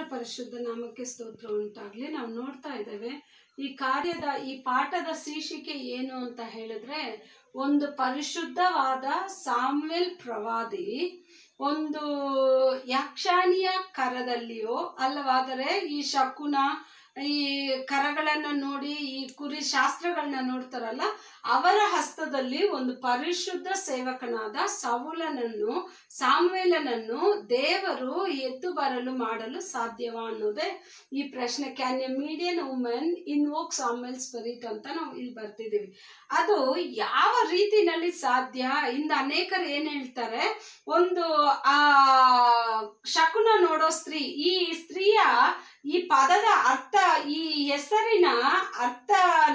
ಪರಿಶುದ್ಧ ನಾಮಕ್ಕೆ ಸ್ತೋತ್ರ ಉಂಟಾಗ್ಲಿ ನಾವು ನೋಡ್ತಾ ಇದ್ದೇವೆ ಈ ಕಾರ್ಯದ ಈ ಪಾಠದ ಶೀರ್ಷಿಕೆ ಏನು ಅಂತ ಹೇಳಿದ್ರೆ ಒಂದು ಪರಿಶುದ್ಧವಾದ ಸಾಮ್ವೆಲ್ ಪ್ರವಾದಿ ಒಂದು ಯಾಕ್ಷಾಣಿಯ ಕರದಲ್ಲಿಯೋ ಅಲ್ಲವಾದರೆ ಈ ಶಕುನ ಈ ಕರಗಳನ್ನು ನೋಡಿ ಈ ಕುರಿ ಶಾಸ್ತ್ರಗಳನ್ನ ನೋಡ್ತಾರಲ್ಲ ಅವರ ಹಸ್ತದಲ್ಲಿ ಒಂದು ಪರಿಶುದ್ಧ ಸೇವಕನಾದ ಸೌಲನನ್ನು ಸಾಮ್ವೇಲನನ್ನು ದೇವರು ಎದ್ದು ಬರಲು ಮಾಡಲು ಸಾಧ್ಯವಾ ಅನ್ನೋದೇ ಈ ಪ್ರಶ್ನೆ can a median women invoke ಸಾಮ್ವೆಲ್ ಸ್ಪಿರಿಟ್ ಅಂತ ನಾವು ಇಲ್ಲಿ ಬರ್ತಿದ್ದೀವಿ ಅದು ಯಾವ ರೀತಿನಲ್ಲಿ ಸಾಧ್ಯ ಇಂದ ಅನೇಕರು ಏನ್ ಹೇಳ್ತಾರೆ ಒಂದು ಆ ಶಕುನ ನೋಡೋ ಸ್ತ್ರೀ ಈ ಸ್ತ್ರೀಯ ಈ ಪದದ ಅರ್ಥ ಈ ಹೆಸರಿನ ಅರ್ಥ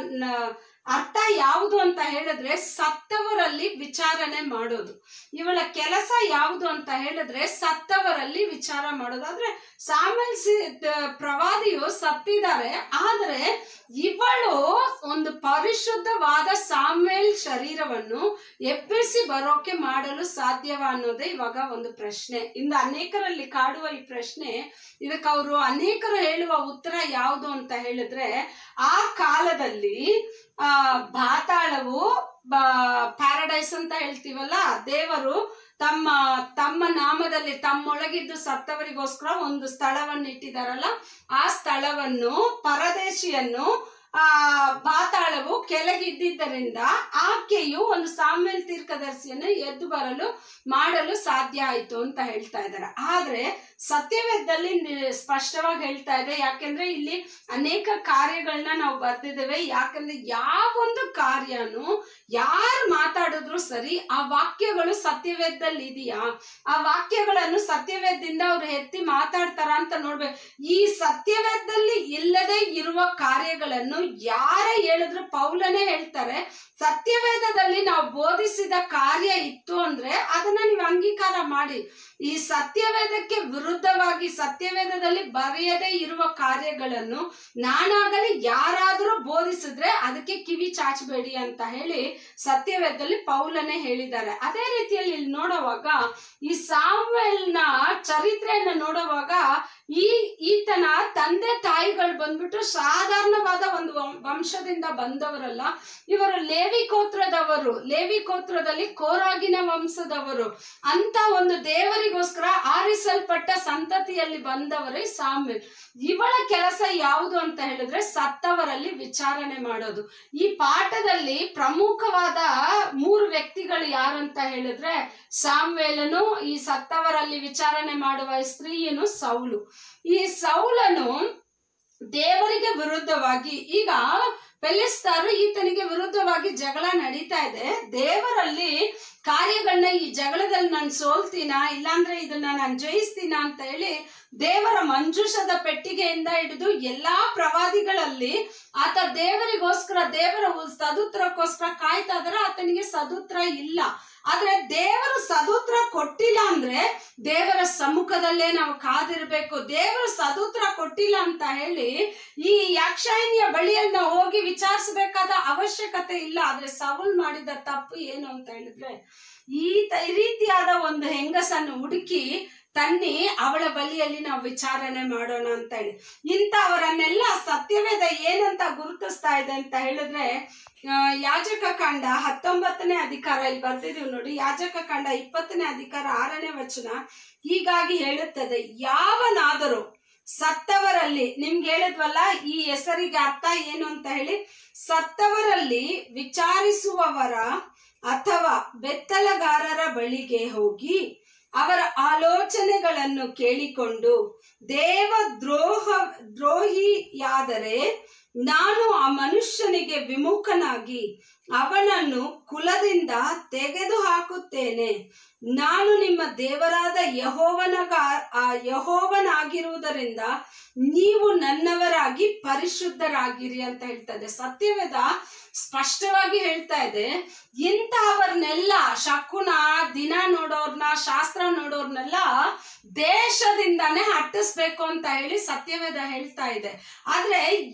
ನ- ಅರ್ಥ ಯಾವುದು ಅಂತ ಹೇಳಿದ್ರೆ ಸತ್ತವರಲ್ಲಿ ವಿಚಾರಣೆ ಮಾಡೋದು ಇವಳ ಕೆಲಸ ಯಾವುದು ಅಂತ ಹೇಳಿದ್ರೆ ಸತ್ತವರಲ್ಲಿ ವಿಚಾರ ಮಾಡೋದು ಆದ್ರೆ ಸಾಮೇಲ್ ಪ್ರವಾದಿಯು ಸತ್ತಿದ್ದಾರೆ ಆದ್ರೆ ಇವಳು ಒಂದು ಪರಿಶುದ್ಧವಾದ ಸಾಮೇಲ್ ಶರೀರವನ್ನು ಎಬ್ಬಿಸಿ ಬರೋಕೆ ಮಾಡಲು ಸಾಧ್ಯವ ಅನ್ನೋದೇ ಇವಾಗ ಒಂದು ಪ್ರಶ್ನೆ ಇಂದ ಅನೇಕರಲ್ಲಿ ಕಾಡುವ ಈ ಪ್ರಶ್ನೆ ಇದಕ್ಕೆ ಅವರು ಅನೇಕರು ಹೇಳುವ ಉತ್ತರ ಯಾವುದು ಅಂತ ಹೇಳಿದ್ರೆ ಆ ಕಾಲದಲ್ಲಿ ಆ ಪಾತಾಳವು ಪ್ಯಾರಡೈಸ್ ಅಂತ ಹೇಳ್ತೀವಲ್ಲ ದೇವರು ತಮ್ಮ ತಮ್ಮ ನಾಮದಲ್ಲಿ ತಮ್ಮೊಳಗಿದ್ದು ಸತ್ತವರಿಗೋಸ್ಕರ ಒಂದು ಸ್ಥಳವನ್ನು ಇಟ್ಟಿದಾರಲ್ಲ ಆ ಸ್ಥಳವನ್ನು ಪರದೇಶಿಯನ್ನು ಆ ಪಾತಾಳವು ಕೆಳಗಿದ್ದಿದ್ದರಿಂದ ಆಕೆಯು ಒಂದು ಸಾಮ್ಯಲ್ ತೀರ್ಕದರ್ಶಿಯನ್ನು ಎದ್ದು ಬರಲು ಮಾಡಲು ಸಾಧ್ಯ ಆಯ್ತು ಅಂತ ಹೇಳ್ತಾ ಇದ್ದಾರೆ ಆದ್ರೆ ಸತ್ಯವೇದದಲ್ಲಿ ನಿ- ಸ್ಪಷ್ಟವಾಗಿ ಹೇಳ್ತಾ ಇದೆ ಯಾಕೆಂದ್ರೆ ಇಲ್ಲಿ ಅನೇಕ ಕಾರ್ಯಗಳನ್ನ ನಾವು ಬರ್ತಿದ್ದೇವೆ ಯಾಕಂದ್ರೆ ಯಾವೊಂದು ಕಾರ್ಯನು ಯಾರು ಮಾತಾಡಿದ್ರು ಸರಿ ಆ ವಾಕ್ಯಗಳು ಸತ್ಯವೇದದಲ್ಲಿ ಇದೆಯಾ ಆ ವಾಕ್ಯಗಳನ್ನು ಸತ್ಯವೇದದಿಂದ ಅವ್ರು ಎತ್ತಿ ಮಾತಾಡ್ತಾರ ಅಂತ ನೋಡ್ಬೇಕು ಈ ಸತ್ಯವೇದದಲ್ಲಿ ಇಲ್ಲದೆ ಇರುವ ಕಾರ್ಯಗಳನ್ನು ಯಾರೇ ಹೇಳಿದ್ರು ಪೌಲನೇ ಹೇಳ್ತಾರೆ ಸತ್ಯವೇದದಲ್ಲಿ ನಾವು ಬೋಧಿಸಿದ ಕಾರ್ಯ ಇತ್ತು ಅಂದ್ರೆ ಅದನ್ನ ನೀವು ಅಂಗೀಕಾರ ಮಾಡಿ ಈ ಸತ್ಯವೇದಕ್ಕೆ ವಿರುದ್ಧವಾಗಿ ಸತ್ಯವೇದದಲ್ಲಿ ಬರೆಯದೇ ಇರುವ ಕಾರ್ಯಗಳನ್ನು ನಾನಾಗಲಿ ಯಾರಾದರೂ ಬೋಧಿಸಿದ್ರೆ ಅದಕ್ಕೆ ಕಿವಿ ಚಾಚಬೇಡಿ ಅಂತ ಹೇಳಿ ಸತ್ಯವೇದದಲ್ಲಿ ಪೌಲನೇ ಹೇಳಿದ್ದಾರೆ ಅದೇ ರೀತಿಯಲ್ಲಿ ಇಲ್ಲಿ ನೋಡುವಾಗ ಈ ಸಾಮ್ವೆಲ್ನ ಚರಿತ್ರೆಯನ್ನ ನೋಡುವಾಗ ಈ ಈತನ ತಂದೆ ತಾಯಿಗಳು ಬಂದ್ಬಿಟ್ಟು ಸಾಧಾರಣವಾದ ಒಂದು ವಂಶ- ವಂಶದಿಂದ ಬಂದವರಲ್ಲ ಇವರು ಲೇವಿ ಗೋತ್ರದವರು ಲೇವಿ ಗೋತ್ರದಲ್ಲಿ ಕೋರಾಗಿನ ವಂಶದವರು ಅಂತ ಒಂದು ದೇವರಿಗೋಸ್ಕರ ಆರಿಸಲ್ಪಟ್ಟ ಸಂತತಿಯಲ್ಲಿ ಬಂದವರೇ ಸಾಮ್ಯಲ್ ಇವಳ ಕೆಲಸ ಯಾವುದು ಅಂತ ಹೇಳಿದ್ರೆ ಸತ್ತವರಲ್ಲಿ ವಿಚಾರಣೆ ಮಾಡೋದು ಈ ಪಾಠದಲ್ಲಿ ಪ್ರಮುಖವಾದ ಮೂರು ವ್ಯಕ್ತಿಗಳು ಯಾರು ಅಂತ ಹೇಳಿದ್ರೆ ಸಾಮ್ವೇಲನು ಈ ಸತ್ತವರಲ್ಲಿ ವಿಚಾರಣೆ ಮಾಡುವ ಸ್ತ್ರೀಯನು ಸೌಲು ಈ ಸೌಲನು ದೇವರಿಗೆ ವಿರುದ್ಧವಾಗಿ ಈಗ ಪೆಲಿಸ್ತಾರು ಈತನಿಗೆ ವಿರುದ್ಧವಾಗಿ ಜಗಳ ನಡೀತಾ ಇದೆ ದೇವರಲ್ಲಿ ಕಾರ್ಯಗಳನ್ನ ಈ ಜಗಳದಲ್ಲಿ ನಾನು ಸೋಲ್ತೀನ ಇಲ್ಲಾಂದ್ರೆ ಇದನ್ನ ನಾನು ಜಯಿಸ್ತೀನ ಅಂತ ಹೇಳಿ ದೇವರ ಮಂಜುಷದ ಪೆಟ್ಟಿಗೆಯಿಂದ ಹಿಡಿದು ಎಲ್ಲಾ ಪ್ರವಾದಿಗಳಲ್ಲಿ ಆತ ದೇವರಿಗೋಸ್ಕರ ದೇವರ ಉ- ಸದುತ್ರಕ್ಕೋಸ್ಕರ ಕಾಯ್ತಾ ಇದ್ರೆ ಆತನಿಗೆ ಸದುತ್ರ ಇಲ್ಲ ಆದ್ರೆ ದೇವರು ಸದುತ್ರ ಕೊಟ್ಟಿಲ್ಲ ಅಂದ್ರೆ ದೇವರ ಸಮ್ಮುಖದಲ್ಲೇ ನಾವು ಕಾದಿರ್ಬೇಕು ದೇವರು ಸದುತ್ರ ಕೊಟ್ಟಿಲ್ಲ ಅಂತ ಹೇಳಿ ಈ ಯಾಕ್ಷಾಯಿನಿಯ ಬಳಿಯಲ್ಲಿ ನಾವು ಹೋಗಿ ವಿಚಾರಿಸಬೇಕಾದ ಅವಶ್ಯಕತೆ ಇಲ್ಲ ಆದ್ರೆ ಸವಲ್ ಮಾಡಿದ ತಪ್ಪು ಏನು ಅಂತ ಹೇಳಿದ್ರೆ ಈ ತ- ಈ ರೀತಿಯಾದ ಒಂದು ಹೆಂಗಸನ್ನು ಹುಡುಕಿ ತನ್ನಿ ಅವಳ ಬಳಿಯಲ್ಲಿ ನಾವು ವಿಚಾರಣೆ ಮಾಡೋಣ ಅಂತ ಹೇಳಿ ಇಂಥವರನ್ನೆಲ್ಲ ಸತ್ಯವೇದ ಏನಂತ ಗುರುತಿಸ್ತಾ ಇದೆ ಅಂತ ಹೇಳಿದ್ರೆ ಆ, ಯಾಜಕ ಕಾಂಡ ಹತ್ತೊಂಬತ್ತನೇ ಅಧಿಕಾರ ಇಲ್ಲಿ ಬರ್ತಿದೀವಿ ನೋಡಿ ಯಾಜಕ ಕಾಂಡ ಇಪ್ಪತ್ತನೇ ಅಧಿಕಾರ ಆರನೇ ವಚನ ಹೀಗಾಗಿ ಹೇಳುತ್ತದೆ ಯಾವನಾದರೂ ಸತ್ತವರಲ್ಲಿ ನಿಮ್ಗೆ ಹೇಳಿದ್ವಲ್ಲ ಈ ಹೆಸರಿಗೆ ಅರ್ಥ ಏನು ಅಂತ ಹೇಳಿ ಸತ್ತವರಲ್ಲಿ ವಿಚಾರಿಸುವವರ ಅಥವಾ ಬೆತ್ತಲಗಾರರ ಬಳಿಗೆ ಹೋಗಿ ಅವರ ಆಲೋಚನೆಗಳನ್ನು ಕೇಳಿಕೊಂಡು ದೇವ ದ್ರೋಹ ದ್ರೋಹಿಯಾದರೆ ನಾನು ಆ ಮನುಷ್ಯನಿಗೆ ವಿಮುಖನಾಗಿ ಅವನನ್ನು ಕುಲದಿಂದ ತೆಗೆದು ಹಾಕುತ್ತೇನೆ ನಾನು ನಿಮ್ಮ ದೇವರಾದ ಯಹೋವನಗ ಆ ಯಹೋವನಾಗಿರುವುದರಿಂದ ನೀವು ನನ್ನವರಾಗಿ ಪರಿಶುದ್ಧರಾಗಿರಿ ಅಂತ ಹೇಳ್ತಾ ಇದೆ ಸತ್ಯವೇದ ಸ್ಪಷ್ಟವಾಗಿ ಹೇಳ್ತಾ ಇದೆ ಇಂಥವ್ರನ್ನೆಲ್ಲ ಶಕುನ ದಿನ ನೋಡೋರ್ನ ಶಾಸ್ತ್ರ ನೋಡೋರ್ನೆಲ್ಲ ದೇಶದಿಂದಾನೇ ಹಟ್ಟಿಸ್ಬೇಕು ಅಂತ ಹೇಳಿ ಸತ್ಯವೇದ ಹೇಳ್ತಾ ಇದೆ ಆದ್ರೆ ಇಂಥ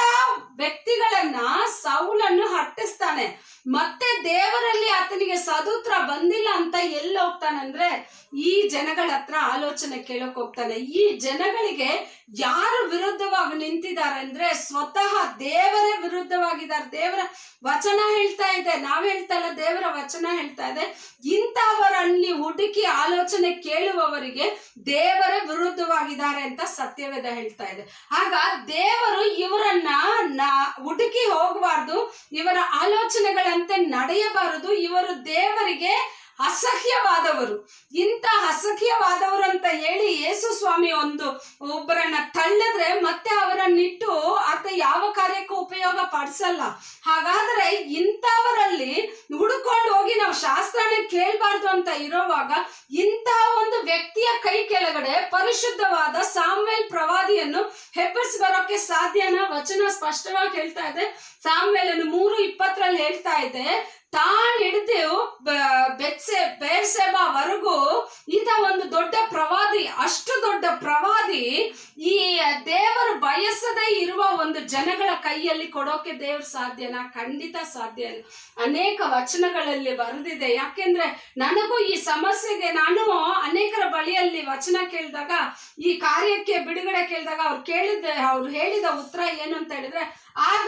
ವ್ಯಕ್ತಿಗಳನ್ನ ಸೌಲನ್ನು ಹಟ್ಟಿಸ್ತಾನೆ ಮತ್ತೆ ದೇವರಲ್ಲಿ ಆತನಿಗೆ ಸದುತ್ರ ಬಂದಿಲ್ಲ ಅಂತ ಎಲ್ಲಿ ಹೋಗ್ತಾನಂದ್ರೆ ಈ ಜನಗಳ ಹತ್ರ ಆಲೋಚನೆ ಕೇಳಕ್ ಹೋಗ್ತಾನೆ ಈ ಜನಗಳಿಗೆ ಯಾರು ವಿರುದ್ಧವಾಗಿ ನಿಂತಿದ್ದಾರೆ ಅಂದ್ರೆ ಸ್ವತಃ ದೇವರೇ ವಿರುದ್ಧವಾಗಿದ್ದಾರೆ ದೇವರ ವಚನ ಹೇಳ್ತಾ ಇದೆ ನಾವ್ ಹೇಳ್ತಾ ಇಲ್ಲ ದೇವರ ವಚನ ಹೇಳ್ತಾ ಇದೆ ಇಂಥವರಲ್ಲಿ ಹುಡುಕಿ ಆಲೋಚನೆ ಕೇಳುವವರಿಗೆ ದೇವರೇ ವಿರುದ್ಧವಾಗಿದ್ದಾರೆ ಅಂತ ಸತ್ಯವೇದ ಹೇಳ್ತಾ ಇದೆ ಆಗ ದೇವರು ಇವರನ್ನ ನಾ- ಹುಡುಕಿ ಹೋಗಬಾರ್ದು ಇವರ ಆಲೋಚನೆಗಳಂತೆ ನಡೆಯಬಾರದು ಇವರು ದೇವರಿಗೆ ಅಸಹ್ಯವಾದವರು ಇಂಥ ಅಸಹ್ಯವಾದವರು ಅಂತ ಹೇಳಿ ಯೇಸು ಸ್ವಾಮಿ ಒಂದು ಒಬ್ಬರನ್ನ ತಳ್ಳಿದ್ರೆ ಮತ್ತೆ ಅವರನ್ನಿಟ್ಟು ಆತ ಯಾವ ಕಾರ್ಯಕ್ಕೂ ಉಪಯೋಗ ಪಡಿಸಲ್ಲ ಹಾಗಾದ್ರೆ ಇಂಥವರಲ್ಲಿ ಹುಡುಕೊಂಡು ಹೋಗಿ ನಾವು ಶಾಸ್ತ್ರನೇ ಕೇಳಬಾರ್ದು ಅಂತ ಇರೋವಾಗ ಇಂತಹ ಒಂದು ವ್ಯಕ್ತಿಯ ಕೈ ಕೆಳಗಡೆ ಪರಿಶುದ್ಧವಾದ ಸಾಮ್ವೇಲ್ ಪ್ರವಾದಿಯನ್ನು ಹೆಬ್ಬಸ್ ಬರೋಕೆ ಸಾಧ್ಯನ ವಚನ ಸ್ಪಷ್ಟವಾಗಿ ಹೇಳ್ತಾ ಇದೆ ಸಾಮ್ವೇಲನ್ನು ಮೂರು ಇಪ್ಪತ್ತರಲ್ಲಿ ಹೇಳ್ತಾ ಇದೆ ತಾನ್ ಹಿಡಿದು ಬೆತ್ಸೆ ಬೇರ್ಸೆಬವರೆಗೂ ಈತ ಒಂದು ದೊಡ್ಡ ಪ್ರವಾದಿ ಅಷ್ಟು ದೊಡ್ಡ ಪ್ರವಾದಿ ಈ ದೇವರು ಬಯಸದೇ ಇರುವ ಒಂದು ಜನಗಳ ಕೈಯಲ್ಲಿ ಕೊಡೋಕೆ ದೇವ್ರು ಸಾಧ್ಯನಾ ಖಂಡಿತ ಸಾಧ್ಯ ಇಲ್ಲ ಅನೇಕ ವಚನಗಳಲ್ಲಿ ಬರೆದಿದೆ ಯಾಕೆಂದ್ರೆ ನನಗೂ ಈ ಸಮಸ್ಯೆಗೆ ನಾನು ಅನೇಕರ ಬಳಿಯಲ್ಲಿ ವಚನ ಕೇಳಿದಾಗ ಈ ಕಾರ್ಯಕ್ಕೆ ಬಿಡುಗಡೆ ಕೇಳಿದಾಗ ಅವ್ರು ಕೇಳಿದ ಅವ್ರು ಹೇಳಿದ ಉತ್ತರ ಏನು ಅಂತ ಹೇಳಿದ್ರೆ ಆಗ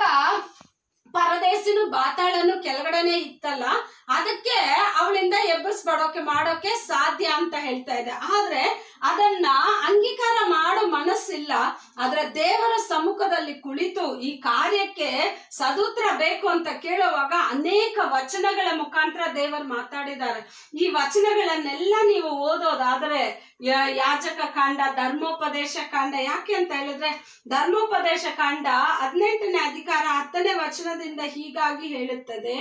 ಪರದೇಶಿನು ಬಾತಾಳನು ಕೆಳಗಡೆನೆ ಇತ್ತಲ್ಲ ಅದಕ್ಕೆ ಅವಳಿಂದ ಎಬ್ಬರಿಸ್ಬಿಡೋಕೆ ಮಾಡೋಕೆ ಸಾಧ್ಯ ಅಂತ ಹೇಳ್ತಾ ಇದೆ ಆದ್ರೆ ಅದನ್ನ ಅಂಗೀಕಾರ ಮಾಡೋ ಮನಸ್ಸಿಲ್ಲ ಆದ್ರೆ ದೇವರ ಸಮ್ಮುಖದಲ್ಲಿ ಕುಳಿತು ಈ ಕಾರ್ಯಕ್ಕೆ ಸದೂತ್ರ ಬೇಕು ಅಂತ ಕೇಳುವಾಗ ಅನೇಕ ವಚನಗಳ ಮುಖಾಂತರ ದೇವರು ಮಾತಾಡಿದ್ದಾರೆ ಈ ವಚನಗಳನ್ನೆಲ್ಲ ನೀವು ಓದೋದಾದ್ರೆ ಯ- ಯಾಜಕ ಕಾಂಡ ಧರ್ಮೋಪದೇಶ ಕಾಂಡ ಯಾಕೆ ಅಂತ ಹೇಳಿದ್ರೆ ಧರ್ಮೋಪದೇಶ ಕಾಂಡ ಹದಿನೆಂಟನೇ ಅಧಿಕಾರ ಹತ್ತನೇ ವಚನದಿಂದ ಹೀಗಾಗಿ ಹೇಳುತ್ತದೆ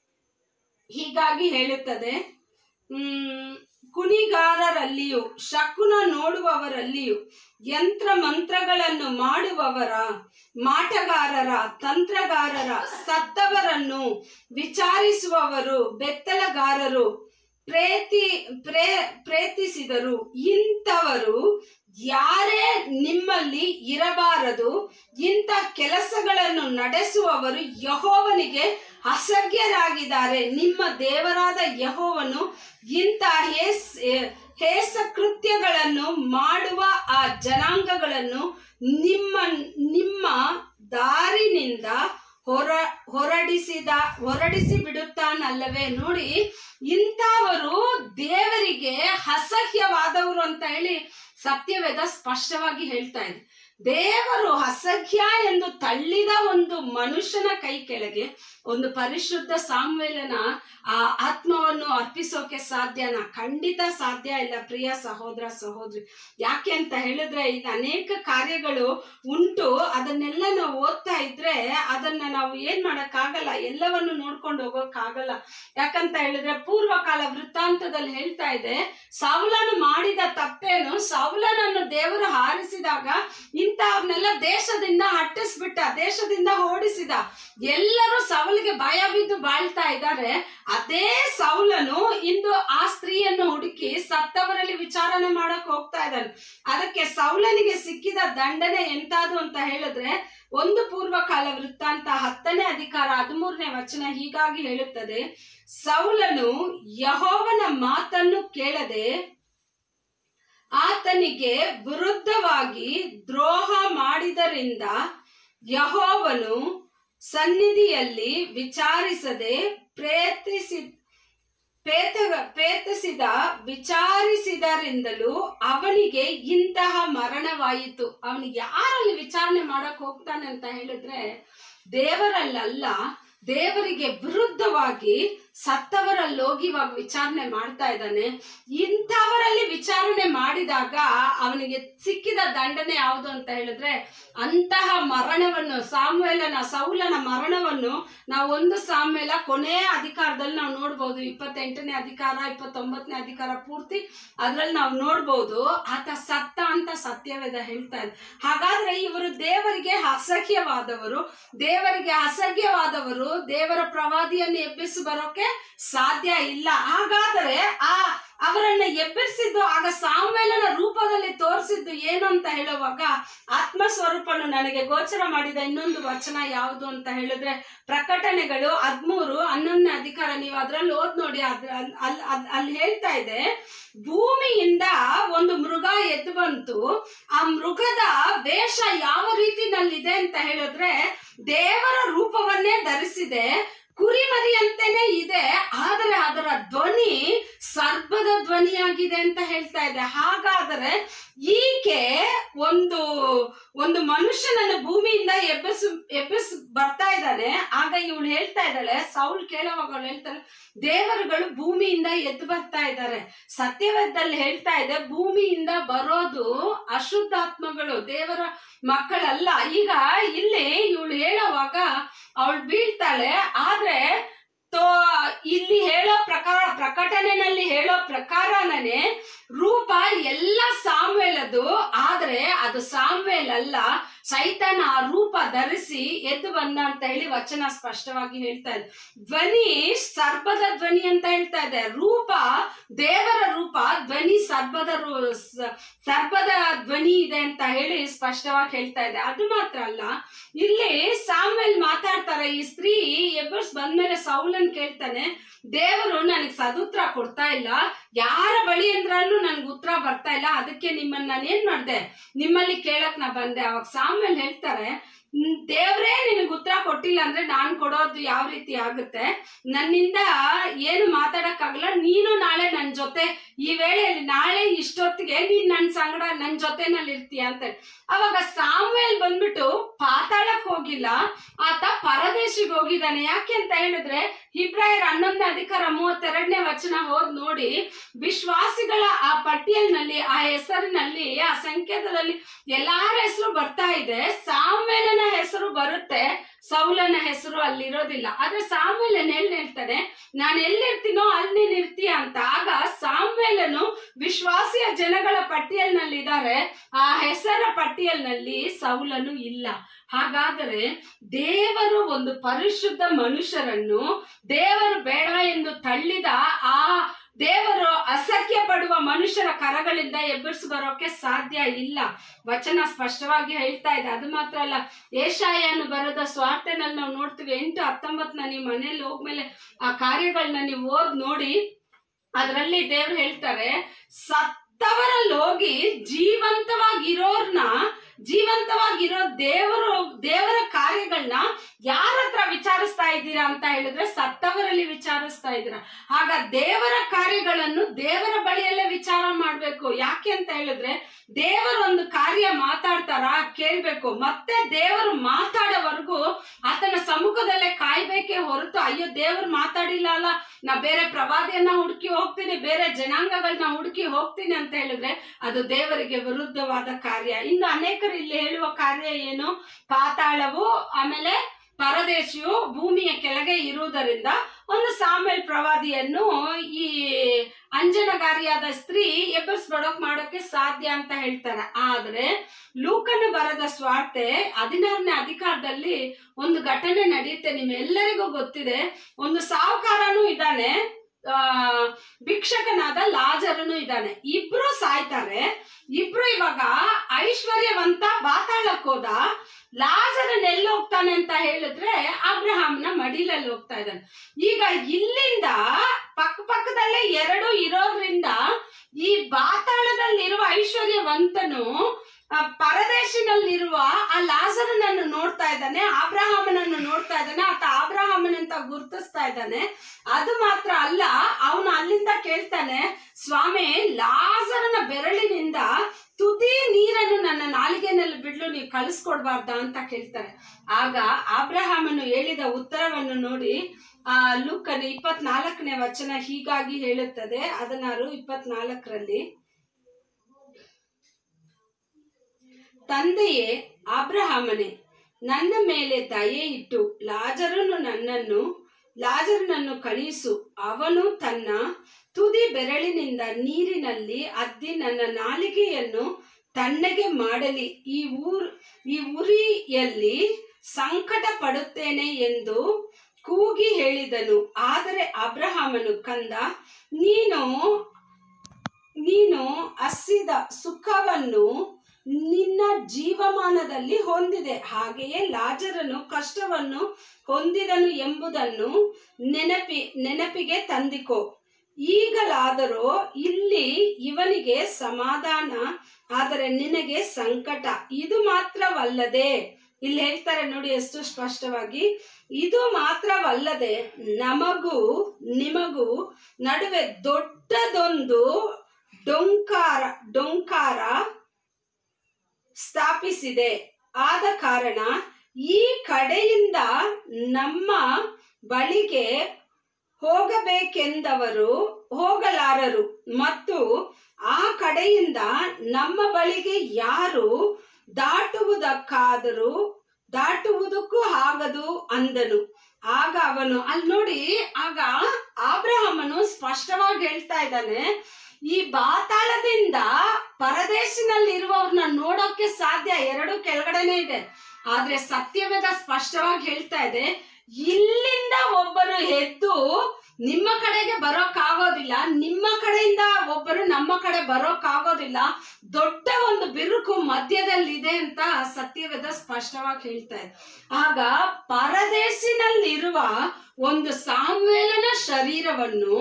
ಹೀಗಾಗಿ ಹೇಳುತ್ತದೆ ಹ್ಮ್ ಕುಣಿಗಾರರಲ್ಲಿಯೂ ಶಕುನ ನೋಡುವವರಲ್ಲಿಯೂ ಯಂತ್ರ ಮಂತ್ರಗಳನ್ನು ಮಾಡುವವರ ಮಾಟಗಾರರ ತಂತ್ರಗಾರರ ಸತ್ತವರನ್ನು ವಿಚಾರಿಸುವವರು ಬೆತ್ತಲಗಾರರು ಪ್ರೇತಿ ಪ್ರೇ ಪ್ರೇತಿಸಿದರು ಇಂಥವರು ಯಾರೇ ನಿಮ್ಮಲ್ಲಿ ಇರಬಾರದು ಇಂಥ ಕೆಲಸಗಳನ್ನು ನಡೆಸುವವರು ಯಹೋವನಿಗೆ ಅಸಹ್ಯರಾಗಿದ್ದಾರೆ ನಿಮ್ಮ ದೇವರಾದ ಯಹೋವನು ಇಂಥ ಹೇಸ್ ಹೇಸ ಕೃತ್ಯಗಳನ್ನು ಮಾಡುವ ಆ ಜನಾಂಗಗಳನ್ನು ನಿಮ್ಮ ನಿಮ್ಮ ದಾರಿನಿಂದ ಹೊರ ಹೊರಡಿಸಿದ ಹೊರಡಿಸಿ ಬಿಡುತ್ತಾನಲ್ಲವೇ ನೋಡಿ ಇಂಥವರು ದೇವರಿಗೆ ಅಸಹ್ಯವಾದವರು ಅಂತ ಹೇಳಿ ಸತ್ಯವೇದ ಸ್ಪಷ್ಟವಾಗಿ ಹೇಳ್ತಾ ಇದೆ ದೇವರು ಅಸಹ್ಯ ಎಂದು ತಳ್ಳಿದ ಒಂದು ಮನುಷ್ಯನ ಕೈ ಕೆಳಗೆ ಒಂದು ಪರಿಶುದ್ಧ ಸಾಮ್ವೇಲನ ಆ ಆತ್ಮವನ್ನು ಅರ್ಪಿಸೋಕೆ ಸಾಧ್ಯನಾ ಖಂಡಿತ ಸಾಧ್ಯ ಇಲ್ಲ ಪ್ರಿಯ ಸಹೋದರ ಸಹೋದರಿ ಯಾಕೆ ಅಂತ ಹೇಳಿದ್ರೆ ಈಗ ಅನೇಕ ಕಾರ್ಯಗಳು ಉಂಟು ಅದನ್ನೆಲ್ಲ ನಾವು ಓದ್ತಾ ಇದ್ರೆ ಅದನ್ನ ನಾವು ಏನ್ ಮಾಡಕ್ಕಾಗಲ್ಲ ಎಲ್ಲವನ್ನು ನೋಡ್ಕೊಂಡು ಹೋಗೋಕ್ಕಾಗಲ್ಲ ಯಾಕಂತ ಹೇಳಿದ್ರೆ ಪೂರ್ವಕಾಲ ವೃತ್ತಾಂತದಲ್ಲಿ ಹೇಳ್ತಾ ಇದೆ ಸೌಲನು ಮಾಡಿದ ತಪ್ಪೇನು ಸೌಲನನ್ನು ದೇವರು ಹಾರಿಸಿದಾಗ ಇಂಥವ್ರನ್ನೆಲ್ಲ ದೇಶದಿಂದ ಹಟ್ಟಿಸ್ಬಿಟ್ಟ ದೇಶದಿಂದ ಓಡಿಸಿದ ಎಲ್ಲರೂ ಸೌಲಿಗೆ ಭಯ ಬಿದ್ದು ಬಾಳ್ತಾ ಇದ್ದಾರೆ ಅದೇ ಸೌಲನು ಇಂದು ಆ ಸ್ತ್ರೀಯನ್ನು ಹುಡುಕಿ ಸತ್ತವರಲ್ಲಿ ವಿಚಾರಣೆ ಮಾಡಕ್ ಹೋಗ್ತಾ ಇದ್ದಾನೆ ಅದಕ್ಕೆ ಸೌಲನಿಗೆ ಸಿಕ್ಕಿದ ದಂಡನೆ ಎಂತಾದು ಅಂತ ಹೇಳಿದ್ರೆ ಒಂದು ಪೂರ್ವಕಾಲ ವೃತ್ತಾಂತ ಹತ್ತನೇ ಅಧಿಕಾರ ಹದಿಮೂರನೇ ವಚನ ಹೀಗಾಗಿ ಹೇಳುತ್ತದೆ ಸೌಲನು ಯಹೋವನ ಮಾತನ್ನು ಕೇಳದೆ ಆತನಿಗೆ ವಿರುದ್ಧವಾಗಿ ದ್ರೋಹ ಮಾಡಿದರಿಂದ ಯಹೋವನು ಸನ್ನಿಧಿಯಲ್ಲಿ ವಿಚಾರಿಸದೆ ಪ್ರೇತಿಸಿ ಪೇತ ಪ್ರೇತಿಸಿದ ವಿಚಾರಿಸಿದರಿಂದಲೂ ಅವನಿಗೆ ಇಂತಹ ಮರಣವಾಯಿತು ಅವನಿಗೆ ಯಾರಲ್ಲಿ ವಿಚಾರಣೆ ಮಾಡಕ್ ಹೋಗ್ತಾನೆ ಅಂತ ಹೇಳಿದ್ರೆ ದೇವರಲ್ಲಲ್ಲ ದೇವರಿಗೆ ವಿರುದ್ಧವಾಗಿ ಸತ್ತವರಲ್ಲಿ ಹೋಗಿ ಇವಾಗ ವಿಚಾರಣೆ ಮಾಡ್ತಾ ಇದ್ದಾನೆ ಇಂಥವರಲ್ಲಿ ವಿಚಾರಣೆ ಮಾಡಿದಾಗ ಅವನಿಗೆ ಸಿಕ್ಕಿದ ದಂಡನೆ ಯಾವುದು ಅಂತ ಹೇಳಿದ್ರೆ ಅಂತಹ ಮರಣವನ್ನು ಸಾಮ್ವೇಲನ ಸೌಲನ ಮರಣವನ್ನು ನಾವು ಒಂದು ಸಾಮ್ವೇಲ ಕೊನೆಯ ಅಧಿಕಾರದಲ್ಲಿ ನಾವು ನೋಡ್ಬೋದು ಇಪ್ಪತ್ತೆಂಟನೇ ಅಧಿಕಾರ ಇಪ್ಪತ್ತೊಂಬತ್ತನೇ ಅಧಿಕಾರ ಪೂರ್ತಿ ಅದ್ರಲ್ಲಿ ನಾವು ನೋಡ್ಬೋದು ಆತ ಸತ್ತ ಅಂತ ಸತ್ಯವೇದ ಹೇಳ್ತಾ ಇದೆ ಹಾಗಾದ್ರೆ ಇವರು ದೇವರಿಗೆ ಅಸಹ್ಯವಾದವರು ದೇವರಿಗೆ ಅಸಹ್ಯವಾದವರು ದೇವರ ಪ್ರವಾದಿಯನ್ನು ಎಬ್ಬಿಸಿ ಬರೋಕೆ ಸಾಧ್ಯ ಇಲ್ಲ ಹಾಗಾದರೆ ಆ ಅವರನ್ನ ಎಬ್ಬರಿಸಿದ್ದು ಆಗ ಸಾಮ್ವೇಲನ ರೂಪದಲ್ಲಿ ತೋರಿಸಿದ್ದು ಏನು ಅಂತ ಹೇಳುವಾಗ ಆತ್ಮ ಸ್ವರೂಪನು ನನಗೆ ಗೋಚರ ಮಾಡಿದ ಇನ್ನೊಂದು ವಚನ ಯಾವುದು ಅಂತ ಹೇಳಿದ್ರೆ ಪ್ರಕಟಣೆಗಳು ಹದ್ಮೂರು ಹನ್ನೊಂದನೇ ಅಧಿಕಾರ ನೀವು ಅದ್ರಲ್ಲಿ ಓದ್ ನೋಡಿ ಅದ್ರ ಅಲ್ಲಿ ಅಲ್ಲಿ ಹೇಳ್ತಾ ಇದೆ ಭೂಮಿಯಿಂದ ಒಂದು ಮೃಗ ಎದ್ದು ಬಂತು ಆ ಮೃಗದ ವೇಷ ಯಾವ ರೀತಿನಲ್ಲಿದೆ ಅಂತ ಹೇಳಿದ್ರೆ ದೇವರ ರೂಪವನ್ನೇ ಧರಿಸಿದೆ ಕುರಿಮರಿಯಂತೆನೆ ಇದೆ ಆದರೆ ಅದರ ಧ್ವನಿ ಸರ್ಪದ ಧ್ವನಿಯಾಗಿದೆ ಅಂತ ಹೇಳ್ತಾ ಇದೆ ಹಾಗಾದರೆ ಈಕೆ ಒಂದು ಒಂದು ಮನುಷ್ಯನನ್ನು ಭೂಮಿಯಿಂದ ಎಬ್ಬಸು ಎಬ್ಬಸ್ ಬರ್ತಾ ಇದ್ದಾನೆ ಆಗ ಇವಳು ಹೇಳ್ತಾ ಇದ್ದಾಳೆ ಸೌಲ್ ಕೇಳುವಾಗ ಅವಳು ಹೇಳ್ತಾಳೆ ದೇವರುಗಳು ಭೂಮಿಯಿಂದ ಎದ್ದು ಬರ್ತಾ ಇದ್ದಾರೆ ಸತ್ಯವೇದದಲ್ಲಿ ಹೇಳ್ತಾ ಇದೆ ಭೂಮಿಯಿಂದ ಬರೋದು ಅಶುದ್ಧಾತ್ಮಗಳು ದೇವರ ಮಕ್ಕಳಲ್ಲ ಈಗ ಇಲ್ಲಿ ಇವಳು ಹೇಳುವಾಗ ಅವಳು ಬೀಳ್ತಾಳೆ ಆದ್ರೆ ತೋ ಇಲ್ಲಿ ಹೇಳೋ ಪ್ರಕಾರ ಪ್ರಕಟಣೆನಲ್ಲಿ ಹೇಳೋ ಪ್ರಕಾರನೇ ರೂಪ ಎಲ್ಲ ಸಾಮ್ವೇಲದು ಆದ್ರೆ ಅದು ಸಾಮ್ವೇಲ್ ಅಲ್ಲ ಸೈತಾನ ಆ ರೂಪ ಧರಿಸಿ ಎದ್ದು ಬಂದ ಅಂತ ಹೇಳಿ ವಚನ ಸ್ಪಷ್ಟವಾಗಿ ಹೇಳ್ತಾ ಇದೆ ಧ್ವನಿ ಸರ್ಪದ ಧ್ವನಿ ಅಂತ ಹೇಳ್ತಾ ಇದೆ ರೂಪ ದೇವರ ರೂಪ ಧ್ವನಿ ಸರ್ಪದ ರೂ- ಸ- ಸರ್ಪದ ಧ್ವನಿ ಇದೆ ಅಂತ ಹೇಳಿ ಸ್ಪಷ್ಟವಾಗಿ ಹೇಳ್ತಾ ಇದೆ ಅದು ಮಾತ್ರ ಅಲ್ಲ ಇಲ್ಲಿ ಸಾಮ್ವೇಲ್ ಮಾತಾಡ್ತಾರೆ ಈ ಸ್ತ್ರೀ ಎಬ್ಬರ್ಸ್ ಬಂದ್ಮೇಲೆ ಸೌಲನ್ ಕೇಳ್ತಾನೆ ದೇವರು ನನಗೆ ಸದುತ್ತರ ಕೊಡ್ತಾ ಇಲ್ಲ ಯಾರ ಬಳಿ ಅಂದ್ರೂ ನನ್ಗೆ ಉತ್ತರ ಬರ್ತಾ ಇಲ್ಲ ಅದಕ್ಕೆ ನಿಮ್ಮನ್ನ ನಾನು ಏನ್ ಮಾಡ್ದೆ ನಿಮ್ಮಲ್ಲಿ ಕೇಳಕ್ ನಾ ಬಂದೆ ಅವಾಗ ಸಾಮ್ವೇಲ್ ಹೇಳ್ತಾರೆ "ಹ್ಮ್, ದೇವ್ರೇ ನಿನಗೆ ಉತ್ತರ ಕೊಟ್ಟಿಲ್ಲ ಅಂದ್ರೆ ನಾನ್ ಕೊಡೋದು ಯಾವ ರೀತಿ ಆಗುತ್ತೆ ನನ್ನಿಂದ ಏನು ಮಾತಾಡಕ್ಕಾಗಲ್ಲ ನೀನು ನಾಳೆ ನನ್ನ ಜೊತೆ ಈ ವೇಳೆಯಲ್ಲಿ ನಾಳೆ ಇಷ್ಟೊತ್ತಿಗೆ ನೀನ್ ನನ್ನ ಸಂಗಡ ನನ್ನ ಜೊತೆನಲ್ಲಿ ಇರ್ತೀಯ ಅಂತ ಹೇಳಿ. ಅವಾಗ ಸಾಮ್ವೇಲ್ ಬಂದ್ಬಿಟ್ಟು ಪಾತಾಳಕ್ ಹೋಗಿಲ್ಲ ಆತ ಪರದೇಶಿಗೆ ಹೋಗಿದ್ದಾನೆ ಯಾಕೆ ಅಂತ ಹೇಳಿದ್ರೆ ಇಬ್ರಾಯರ್ ಹನ್ನೊಂದನೇ ಅಧಿಕಾರ ಮೂವತ್ತೆರಡನೇ ವಚನ ಹೋದ್ ನೋಡಿ ವಿಶ್ವಾಸಿಗಳ ಆ ಪಟ್ಟಿಯಲ್ನಲ್ಲಿ ಆ ಹೆಸರಿನಲ್ಲಿ ಆ ಸಂಕೇತದಲ್ಲಿ ಎಲ್ಲಾರ ಹೆಸರು ಬರ್ತಾ ಇದೆ ಸಾಮ್ವೇಲನ ಹೆಸರು ಬರುತ್ತೆ ಸೌಲನ ಹೆಸರು ಅಲ್ಲಿರೋದಿಲ್ಲ ಆದ್ರೆ ಸಾಮ್ವೇಲನ್ ಎಲ್ಲಿ ಹೇಳ್ತಾನೆ ನಾನು ಎಲ್ಲಿರ್ತೀನೋ ಅಲ್ಲಿ ನೀನ್ ಇರ್ತೀಯ ಅಂತ ಆಗ ಸಾಮ್ವೇಲನು ವಿಶ್ವಾಸಿಯ ಜನಗಳ ಪಟ್ಟಿಯಲ್ನಲ್ಲಿದ್ದಾರೆ ಆ ಹೆಸರ ಪಟ್ಟಿಯಲ್ನಲ್ಲಿ ಸೌಲನು ಇಲ್ಲ ಹಾಗಾದರೆ ದೇವರು ಒಂದು ಪರಿಶುದ್ಧ ಮನುಷ್ಯರನ್ನು ದೇವರು ಬೇಡ ಎಂದು ತಳ್ಳಿದ ಆ ದೇವರು ಅಸಖ್ಯ ಪಡುವ ಮನುಷ್ಯರ ಕರಗಳಿಂದ ಎಬ್ಬರಿಸಿ ಬರೋಕೆ ಸಾಧ್ಯ ಇಲ್ಲ ವಚನ ಸ್ಪಷ್ಟವಾಗಿ ಹೇಳ್ತಾ ಇದೆ ಅದು ಮಾತ್ರ ಅಲ್ಲ ಏಷಾಯನು ಬರೆದ ಸ್ವಾರ್ಥನಲ್ಲಿ ನಾವು ನೋಡ್ತೀವಿ ಎಂಟು ಹತ್ತೊಂಬತ್ತನ ನೀವು ಮನೇಲಿ ಹೋಗ್ಮೇಲೆ ಆ ಕಾರ್ಯಗಳನ್ನ ನೀವು ಓದ್ ನೋಡಿ ಅದರಲ್ಲಿ ದೇವ್ರು ಹೇಳ್ತಾರೆ ಸತ್ತವರಲ್ಲಿ ಹೋಗಿ ಜೀವಂತವಾಗಿರೋರ್ನ ಜೀವಂತವಾಗಿರೋ ದೇವರು ದೇವರ ಕಾರ್ಯಗಳನ್ನ ಯಾರ ಹತ್ರ ವಿಚಾರಿಸ್ತಾ ಇದ್ದೀರಾ ಅಂತ ಹೇಳಿದ್ರೆ ಸತ್ತವರಲ್ಲಿ ವಿಚಾರಿಸ್ತಾ ಇದ್ದೀರಾ ಆಗ ದೇವರ ಕಾರ್ಯಗಳನ್ನು ದೇವರ ಬಳಿಯಲ್ಲೇ ವಿಚಾರ ಮಾಡ್ಬೇಕು ಯಾಕೆ ಅಂತ ಹೇಳಿದ್ರೆ ದೇವರು ಒಂದು ಕಾರ್ಯ ಮಾತಾಡ್ತಾರ ಕೇಳ್ಬೇಕು ಮತ್ತೆ ದೇವರು ಮಾತಾಡೋವರೆಗೂ ಆತನ ಸಮ್ಮುಖದಲ್ಲೇ ಕಾಯ್ಬೇಕೇ ಹೊರತು ಅಯ್ಯೋ ದೇವ್ರು ಮಾತಾಡಿಲ್ಲ ಅಲ್ಲ ನಾ ಬೇರೆ ಪ್ರವಾದಿಯನ್ನ ಹುಡುಕಿ ಹೋಗ್ತೀನಿ ಬೇರೆ ಜನಾಂಗಗಳನ್ನ ಹುಡುಕಿ ಹೋಗ್ತೀನಿ ಅಂತ ಹೇಳಿದ್ರೆ ಅದು ದೇವರಿಗೆ ವಿರುದ್ಧವಾದ ಕಾರ್ಯ ಇನ್ನು ಅನೇಕರು ಇಲ್ಲಿ ಹೇಳುವ ಕಾರ್ಯ ಏನು ಪಾತಾಳವು ಆಮೇಲೆ ಪರದೇಶಿಯು ಭೂಮಿಯ ಕೆಳಗೆ ಇರುವುದರಿಂದ ಒಂದು ಸಾಮೇಲ್ ಪ್ರವಾದಿಯನ್ನು ಈ ಅಂಜನಗಾರಿಯಾದ ಸ್ತ್ರೀ ಎಬ್ಬರಿಸ್ಬಿಡೋಕ್ ಮಾಡೋಕೆ ಸಾಧ್ಯ ಅಂತ ಹೇಳ್ತಾರೆ ಆದ್ರೆ ಲೂಕನು ಬರದ ಸ್ವಾರ್ತೆ ಹದಿನಾರನೇ ಅಧಿಕಾರದಲ್ಲಿ ಒಂದು ಘಟನೆ ನಡೆಯುತ್ತೆ ನಿಮ್ಮೆಲ್ಲರಿಗೂ ಗೊತ್ತಿದೆ ಒಂದು ಸಾಹುಕಾರನೂ ಇದ್ದಾನೆ ಆ ಭಿಕ್ಷಕನಾದ ಲಾಜರನು ಇದ್ದಾನೆ ಇಬ್ರು ಸಾಯ್ತಾರೆ ಇಬ್ರು ಇವಾಗ ಐಶ್ವರ್ಯವಂತ ಬಾತಾಳಕ್ ಹೋದ ಲಾಜರನ್ ಎಲ್ಲಿ ಹೋಗ್ತಾನೆ ಅಂತ ಹೇಳಿದ್ರೆ ಅಬ್ರಹಾಮ್ನ ಮಡಿಲಲ್ಲಿ ಹೋಗ್ತಾ ಇದ್ದಾನೆ ಈಗ ಇಲ್ಲಿಂದ ಪಕ್ಕ ಪಕ್ಕದಲ್ಲೇ ಎರಡು ಇರೋದ್ರಿಂದ ಈ ಬಾತಾಳದಲ್ಲಿರುವ ಐಶ್ವರ್ಯವಂತನು ಆ ಪರದೇಶಿನಲ್ಲಿರುವ ಆ ಲಾಜರನನ್ನು ನೋಡ್ತಾ ಇದ್ದಾನೆ ಅಬ್ರಹಾಮನನ್ನು ನೋಡ್ತಾ ಇದ್ದಾನೆ ಆತ ಅಬ್ರಹಾಮನಂತ ಗುರುತಿಸ್ತಾ ಇದ್ದಾನೆ ಅದು ಮಾತ್ರ ಅಲ್ಲ ಅವನು ಅಲ್ಲಿಂದ ಕೇಳ್ತಾನೆ ಸ್ವಾಮಿ ಲಾಜರನ ಬೆರಳಿನಿಂದ ತುದಿ ನೀರನ್ನು ನನ್ನ ನಾಲಿಗೆನಲ್ಲಿ ಬಿಡ್ಲು ನೀವು ಕಳಿಸ್ಕೊಡ್ಬಾರ್ದ ಅಂತ ಕೇಳ್ತಾರೆ ಆಗ ಅಬ್ರಹಾಮನು ಹೇಳಿದ ಉತ್ತರವನ್ನು ನೋಡಿ ಆ ಲೂಕನ ಇಪ್ಪತ್ನಾಲ್ಕನೇ ವಚನ ಹೀಗಾಗಿ ಹೇಳುತ್ತದೆ ಹದಿನಾರು ಇಪ್ಪತ್ನಾಲ್ಕರಲ್ಲಿ ತಂದೆಯೇ ಅಬ್ರಹಾಮನೇ ನನ್ನ ಮೇಲೆ ದಯೆ ಇಟ್ಟು ಲಾಜರನು ನನ್ನನ್ನು ಲಾಜರನನ್ನು ಕಳುಹಿಸು ಅವನು ತನ್ನ ತುದಿ ಬೆರಳಿನಿಂದ ನೀರಿನಲ್ಲಿ ಅದ್ದಿ ನನ್ನ ನಾಲಿಗೆಯನ್ನು ತಣ್ಣಗೆ ಮಾಡಲಿ ಈ ಊರ್ ಈ ಉರಿಯಲ್ಲಿ ಸಂಕಟ ಪಡುತ್ತೇನೆ ಎಂದು ಕೂಗಿ ಹೇಳಿದನು ಆದರೆ ಅಬ್ರಹಾಮನು ಕಂದ ನೀನು ನೀನು ಹಸಿದ ಸುಖವನ್ನು ನಿನ್ನ ಜೀವಮಾನದಲ್ಲಿ ಹೊಂದಿದೆ ಹಾಗೆಯೇ ಲಾಜರನು ಕಷ್ಟವನ್ನು ಹೊಂದಿದನು ಎಂಬುದನ್ನು ನೆನಪಿ ನೆನಪಿಗೆ ತಂದಿಕೋ ಈಗಲಾದರೂ ಇಲ್ಲಿ ಇವನಿಗೆ ಸಮಾಧಾನ ಆದರೆ ನಿನಗೆ ಸಂಕಟ ಇದು ಮಾತ್ರವಲ್ಲದೆ ಇಲ್ಲಿ ಹೇಳ್ತಾರೆ ನೋಡಿ ಎಷ್ಟು ಸ್ಪಷ್ಟವಾಗಿ ಇದು ಮಾತ್ರವಲ್ಲದೆ ನಮಗೂ ನಿಮಗೂ ನಡುವೆ ದೊಡ್ಡದೊಂದು ಡೊಂಕಾರ ಡೊಂಕಾರ ಸ್ಥಾಪಿಸಿದೆ ಆದ ಕಾರಣ ಈ ಕಡೆಯಿಂದ ನಮ್ಮ ಬಳಿಗೆ ಹೋಗಬೇಕೆಂದವರು ಹೋಗಲಾರರು ಮತ್ತು ಆ ಕಡೆಯಿಂದ ನಮ್ಮ ಬಳಿಗೆ ಯಾರು ದಾಟುವುದಕ್ಕಾದರೂ ದಾಟುವುದಕ್ಕೂ ಆಗದು ಅಂದನು ಆಗ ಅವನು ಅಲ್ಲಿ ನೋಡಿ ಆಗ ಆಬ್ರಹಮನು ಸ್ಪಷ್ಟವಾಗಿ ಹೇಳ್ತಾ ಇದ್ದಾನೆ ಈ ಬಾತಾಳದಿಂದ ಪರದೇಶಿನಲ್ಲಿ ಇರುವವ್ರನ್ನ ನೋಡೋಕೆ ಸಾಧ್ಯ ಎರಡು ಕೆಳಗಡೆನೆ ಇದೆ ಆದ್ರೆ ಸತ್ಯವೇದ ಸ್ಪಷ್ಟವಾಗಿ ಹೇಳ್ತಾ ಇದೆ ಇಲ್ಲಿಂದ ಒಬ್ಬರು ಎದ್ದು ನಿಮ್ಮ ಕಡೆಗೆ ಬರೋಕ್ಕಾಗೋದಿಲ್ಲ ನಿಮ್ಮ ಕಡೆಯಿಂದ ಒಬ್ಬರು ನಮ್ಮ ಕಡೆ ಬರೋಕ್ಕಾಗೋದಿಲ್ಲ ದೊಡ್ಡ ಒಂದು ಬಿರುಕು ಮಧ್ಯದಲ್ಲಿದೆ ಅಂತ ಸತ್ಯವೇದ ಸ್ಪಷ್ಟವಾಗಿ ಹೇಳ್ತಾ ಇದೆ ಆಗ ಪರದೇಶಿನಲ್ಲಿರುವ ಒಂದು ಸಾಮ್ವೇಲನ ಶರೀರವನ್ನು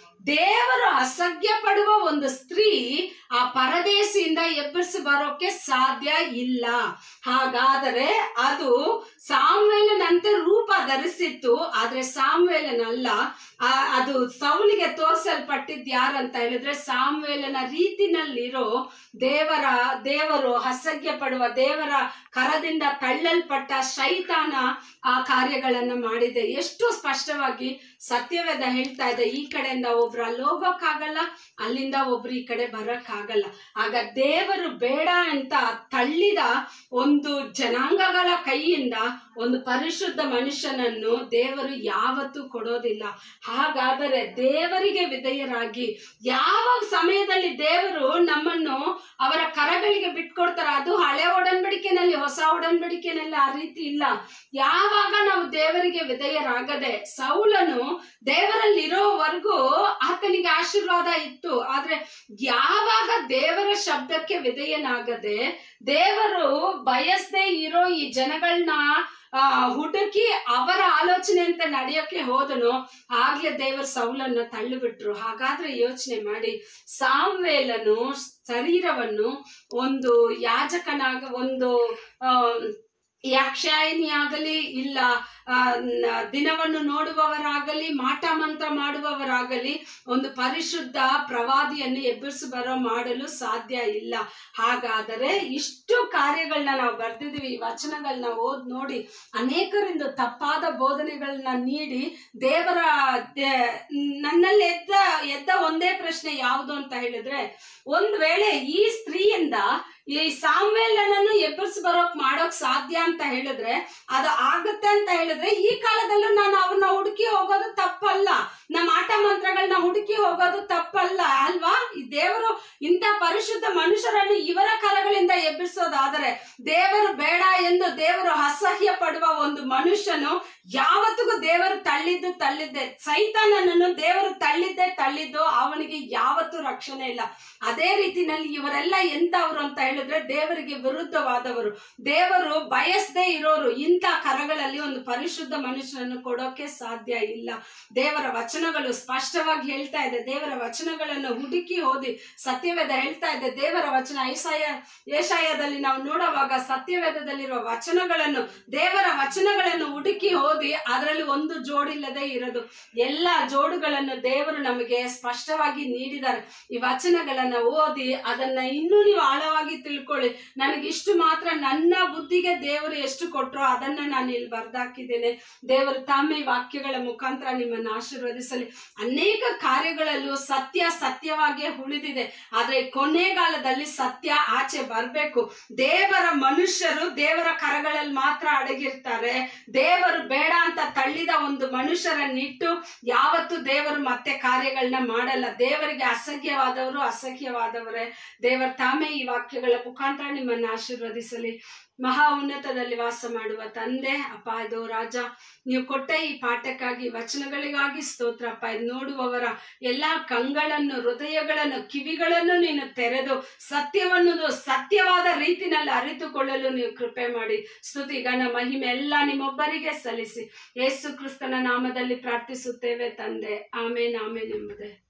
ದೇವರು ಅಸಹ್ಯ ಪಡುವ ಒಂದು ಸ್ತ್ರೀ ಆ ಪರದೇಶಿಯಿಂದ ಎಬ್ಬರಿಸಿ ಬರೋಕೆ ಸಾಧ್ಯ ಇಲ್ಲ ಹಾಗಾದರೆ ಅದು ಸಾಮ್ವೇಲನಂತೆ ರೂಪ ಧರಿಸಿತ್ತು ಆದ್ರೆ ಸಾಮ್ವೇಲನಲ್ಲ ಆ ಅದು ಸೌಲಿಗೆ ತೋರಿಸಲ್ಪಟ್ಟಿದ್ ಯಾರಂತ ಹೇಳಿದ್ರೆ ಸಾಮ್ವೇಲನ ರೀತಿನಲ್ಲಿರೋ ದೇವರ ದೇವರು ಅಸಹ್ಯ ಪಡುವ ದೇವರ ಕರದಿಂದ ತಳ್ಳಲ್ಪಟ್ಟ ಶೈತಾನ ಆ ಕಾರ್ಯಗಳನ್ನ ಮಾಡಿದೆ ಎಷ್ಟು ಸ್ಪಷ್ಟವಾಗಿ ಸತ್ಯವೇದ ಹೇಳ್ತಾ ಇದೆ ಈ ಕಡೆಯಿಂದ ಒಬ್ರು ಅಲ್ಲಿ ಹೋಗೋಕ್ಕಾಗಲ್ಲ ಅಲ್ಲಿಂದ ಒಬ್ರು ಈ ಕಡೆ ಬರಕ್ಕಾಗಲ್ಲ ಆಗ ದೇವರು ಬೇಡ ಅಂತ ತಳ್ಳಿದ ಒಂದು ಜನಾಂಗಗಳ ಕೈಯಿಂದ ಒಂದು ಪರಿಶುದ್ಧ ಮನುಷ್ಯನನ್ನು ದೇವರು ಯಾವತ್ತೂ ಕೊಡೋದಿಲ್ಲ ಹಾಗಾದರೆ ದೇವರಿಗೆ ವಿಧೇಯರಾಗಿ ಯಾವ ಸಮಯದಲ್ಲಿ ದೇವರು ನಮ್ಮನ್ನು ಅವರ ಕರಗಳಿಗೆ ಬಿಟ್ಕೊಡ್ತಾರ ಅದು ಹಳೆ ಒಡನ್ಬಡಿಕೆನಲ್ಲಿ ಹೊಸ ಒಡನ್ಬಡಿಕೆನಲ್ಲಿ ಆ ರೀತಿ ಇಲ್ಲ ಯಾವಾಗ ನಾವು ದೇವರಿಗೆ ವಿಧೇಯರಾಗದೆ ಸೌಲನು ದೇವರಲ್ಲಿರೋವರೆಗೂ ಆತನಿಗೆ ಆಶೀರ್ವಾದ ಇತ್ತು ಆದ್ರೆ ಯಾವಾಗ ದೇವರ ಶಬ್ದಕ್ಕೆ ವಿಧೇಯನಾಗದೆ ದೇವರು ಬಯಸದೆ ಇರೋ ಈ ಜನಗಳನ್ನ ಆ ಹುಡುಕಿ ಅವರ ಆಲೋಚನೆ ಅಂತ ನಡೆಯೋಕೆ ಹೋದನು ಆಗ್ಲೇ ದೇವರ ಸೌಲನ್ನ ತಳ್ಳಿಬಿಟ್ರು ಹಾಗಾದ್ರೆ ಯೋಚನೆ ಮಾಡಿ ಸಾಮ್ವೇಲನು ಶರೀರವನ್ನು ಒಂದು ಯಾಜಕನಾಗ ಒಂದು ಆ ಯಾಕ್ಷಾಯಿನಿಯಾಗಲಿ ಇಲ್ಲ ಆ, ನ- ದಿನವನ್ನು ನೋಡುವವರಾಗಲಿ ಮಾಟ ಮಂತ್ರ ಮಾಡುವವರಾಗಲಿ ಒಂದು ಪರಿಶುದ್ಧ ಪ್ರವಾದಿಯನ್ನು ಎಬ್ಬರಿಸಿ ಬರೋ ಮಾಡಲು ಸಾಧ್ಯ ಇಲ್ಲ ಹಾಗಾದರೆ ಇಷ್ಟು ಕಾರ್ಯಗಳನ್ನ ನಾವು ಬರ್ದಿದೀವಿ ಈ ವಚನಗಳನ್ನ ಓದ್ ನೋಡಿ ಅನೇಕರಿಂದ ತಪ್ಪಾದ ಬೋಧನೆಗಳನ್ನ ನೀಡಿ ದೇವರ ದೇ- ನನ್ನಲ್ಲಿ ಎದ್ದ ಎದ್ದ ಒಂದೇ ಪ್ರಶ್ನೆ ಯಾವುದು ಅಂತ ಹೇಳಿದ್ರೆ ಒಂದ್ ವೇಳೆ ಈ ಸ್ತ್ರೀಯಿಂದ ಈ ಸಾಮ್ವೇಲನನ್ನು ಎಬ್ಬರಿಸಿ ಬರೋಕ್ ಮಾಡೋಕ್ ಸಾಧ್ಯ ಅಂತ ಹೇಳಿದ್ರೆ ಅದು ಆಗುತ್ತೆ ಅಂತ ಹೇಳಿದ್ರೆ ಈ ಕಾಲದಲ್ಲೂ ನಾನು ಅವ್ರನ್ನ ಹುಡುಕಿ ಹೋಗೋದು ತಪ್ಪಲ್ಲ ನಮ್ಮ ಆಟ ಮಂತ್ರಗಳನ್ನ ಹುಡುಕಿ ಹೋಗೋದು ತಪ್ಪಲ್ಲ ಅಲ್ವಾ ಈ ದೇವರು ಇಂಥ ಪರಿಶುದ್ಧ ಮನುಷ್ಯರನ್ನು ಇವರ ಕರಗಳಿಂದ ಎಬ್ಬಿಸೋದಾದರೆ ದೇವರು ಬೇಡ ಎಂದು ದೇವರು ಅಸಹ್ಯ ಪಡುವ ಒಂದು ಮನುಷ್ಯನು ಯಾವತ್ತಿಗೂ ದೇವರು ತಳ್ಳಿದ್ದು ತಳ್ಳಿದ್ದೆ ಸೈತಾನನನ್ನು ದೇವರು ತಳ್ಳಿದ್ದೆ ತಳ್ಳಿದ್ದು ಅವನಿಗೆ ಯಾವತ್ತೂ ರಕ್ಷಣೆ ಇಲ್ಲ ಅದೇ ರೀತಿನಲ್ಲಿ ಇವರೆಲ್ಲ ಎಂತವ್ರು ಅಂತ ಹೇಳಿದ್ರೆ ದೇವರಿಗೆ ವಿರುದ್ಧವಾದವರು ದೇವರು ಬಯಸದೇ ಇರೋರು ಇಂಥ ಕರಗಳಲ್ಲಿ ಒಂದು ಪರಿಶುದ್ಧ ಮನುಷ್ಯನನ್ನು ಕೊಡೋಕೆ ಸಾಧ್ಯ ಇಲ್ಲ ದೇವರ ವಚನಗಳು ಸ್ಪಷ್ಟವಾಗಿ ಹೇಳ್ತಾ ಇದೆ ದೇವರ ವಚನಗಳನ್ನು ಹುಡುಕಿ ಓದಿ ಸತ್ಯವೇದ ಹೇಳ್ತಾ ಇದೆ ದೇವರ ವಚನ ಐಸಾಯ ಏಷಾಯದಲ್ಲಿ ನಾವು ನೋಡುವಾಗ ಸತ್ಯವೇದದಲ್ಲಿರುವ ವಚನಗಳನ್ನು ದೇವರ ವಚನಗಳನ್ನು ಹುಡುಕಿ ಓದಿ ಅದರಲ್ಲಿ ಒಂದು ಜೋಡಿಲ್ಲದೆ ಇರೋದು ಎಲ್ಲ ಜೋಡುಗಳನ್ನು ದೇವರು ನಮಗೆ ಸ್ಪಷ್ಟವಾಗಿ ನೀಡಿದ್ದಾರೆ ಈ ವಚನಗಳನ್ನ ಓದಿ ಅದನ್ನ ಇನ್ನೂ ನೀವು ಆಳವಾಗಿ ತಿಳ್ಕೊಳ್ಳಿ ನನಗೆ ಇಷ್ಟು ಮಾತ್ರ ನನ್ನ ಬುದ್ಧಿಗೆ ದೇವರು ಎಷ್ಟು ಕೊಟ್ಟರೋ ಅದನ್ನ ನಾನು ಇಲ್ಲಿ ಬರ್ದಾಕಿದ್ದೇನೆ ದೇವರು ತಾಮೇ ವಾಕ್ಯಗಳ ಮುಖಾಂತರ ನಿಮ್ಮನ್ನು ಆಶೀರ್ವದಿಸಲಿ ಅನೇಕ ಕಾರ್ಯಗಳಲ್ಲೂ ಸತ್ಯ ಸತ್ಯವಾಗಿಯೇ ಉಳಿದಿದೆ ಆದ್ರೆ ಕೊನೆಗಾಲದಲ್ಲಿ ಸತ್ಯ ಆಚೆ ಬರಬೇಕು ದೇವರ ಮನುಷ್ಯರು ದೇವರ ಕರಗಳಲ್ಲಿ ಮಾತ್ರ ಅಡಗಿರ್ತಾರೆ ದೇವರು ಬೇಡ ಅಂತ ತಳ್ಳಿದ ಒಂದು ಮನುಷ್ಯರನ್ನಿಟ್ಟು ಯಾವತ್ತು ದೇವರು ಮತ್ತೆ ಕಾರ್ಯಗಳನ್ನ ಮಾಡಲ್ಲ ದೇವರಿಗೆ ಅಸಹ್ಯ ಅಸಹ್ಯವಾದವರು ಅಸಹ್ಯವಾದವರೇ ದೇವರ ತಾಮೇ ಈ ವಾಕ್ಯಗಳ ಮುಖಾಂತರ ನಿಮ್ಮನ್ನು ಆಶೀರ್ವದಿಸಲಿ ಮಹಾ ಉನ್ನತದಲ್ಲಿ ವಾಸ ಮಾಡುವ ತಂದೆ ಅಪ್ಪ ಇದು ರಾಜ ನೀವು ಕೊಟ್ಟ ಈ ಪಾಠಕ್ಕಾಗಿ ವಚನಗಳಿಗಾಗಿ ಸ್ತೋತ್ರ ಅಪ್ಪ ಇದು ನೋಡುವವರ ಎಲ್ಲಾ ಕಂಗಳನ್ನು ಹೃದಯಗಳನ್ನು ಕಿವಿಗಳನ್ನು ನೀನು ತೆರೆದು ಸತ್ಯವನ್ನು ಸತ್ಯವಾದ ರೀತಿನಲ್ಲಿ ಅರಿತುಕೊಳ್ಳಲು ನೀವು ಕೃಪೆ ಮಾಡಿ ಸ್ತುತಿ ಗಣ ಮಹಿಮೆ ಎಲ್ಲ ನಿಮ್ಮೊಬ್ಬರಿಗೆ ಸಲ್ಲಿಸಿ ಯೇಸು ಕ್ರಿಸ್ತನ ನಾಮದಲ್ಲಿ ಪ್ರಾರ್ಥಿಸುತ್ತೇವೆ ತಂದೆ ಆಮೇನ್ ಆಮೇನ್ ಎಂಬುದೇ